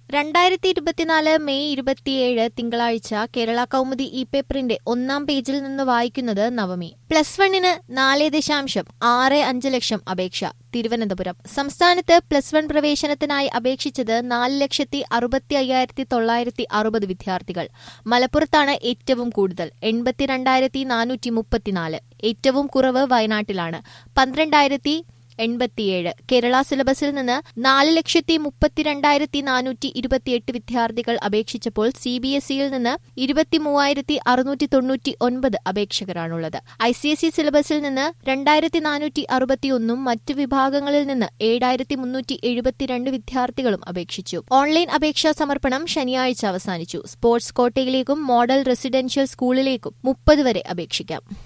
രണ്ടായിരത്തി ഇരുപത്തിനാല് മെയ് ഇരുപത്തിയേഴ് തിങ്കളാഴ്ച കേരള കൗമുദി ഇ പേപ്പറിന്റെ ഒന്നാം പേജിൽ നിന്ന് വായിക്കുന്നത് നവമി പ്ലസ് വണ്ണിന് നാല് ദശാംശം ആറ് അഞ്ച് ലക്ഷം അപേക്ഷ തിരുവനന്തപുരം സംസ്ഥാനത്ത് പ്ലസ് വൺ പ്രവേശനത്തിനായി അപേക്ഷിച്ചത് നാല് ലക്ഷത്തി അറുപത്തി അയ്യായിരത്തി തൊള്ളായിരത്തി അറുപത് വിദ്യാർത്ഥികൾ മലപ്പുറത്താണ് ഏറ്റവും കൂടുതൽ എൺപത്തിരണ്ടായിരത്തി നാനൂറ്റി മുപ്പത്തിനാല് ഏറ്റവും കുറവ് വയനാട്ടിലാണ് പന്ത്രണ്ടായിരത്തി എൺപത്തിയേഴ് കേരള സിലബസിൽ നിന്ന് നാല് ലക്ഷത്തി മുപ്പത്തിരണ്ടായിരത്തി നാനൂറ്റി ഇരുപത്തിയെട്ട് വിദ്യാർത്ഥികൾ അപേക്ഷിച്ചപ്പോൾ സി ബി എസ് ഇയിൽ നിന്ന് ഇരുപത്തി മൂവായിരത്തി അറുന്നൂറ്റി തൊണ്ണൂറ്റി ഒൻപത് അപേക്ഷകരാണുള്ളത് ഐ സി എസ് ഇ സിലബസിൽ നിന്ന് രണ്ടായിരത്തി നാനൂറ്റി അറുപത്തിയൊന്നും മറ്റ് വിഭാഗങ്ങളിൽ നിന്ന് ഏഴായിരത്തി മുന്നൂറ്റി എഴുപത്തിരണ്ട് വിദ്യാർത്ഥികളും അപേക്ഷിച്ചു ഓൺലൈൻ അപേക്ഷാ സമർപ്പണം ശനിയാഴ്ച അവസാനിച്ചു സ്പോർട്സ് കോട്ടയിലേക്കും മോഡൽ റെസിഡൻഷ്യൽ സ്കൂളിലേക്കും മുപ്പത് വരെ അപേക്ഷിക്കാം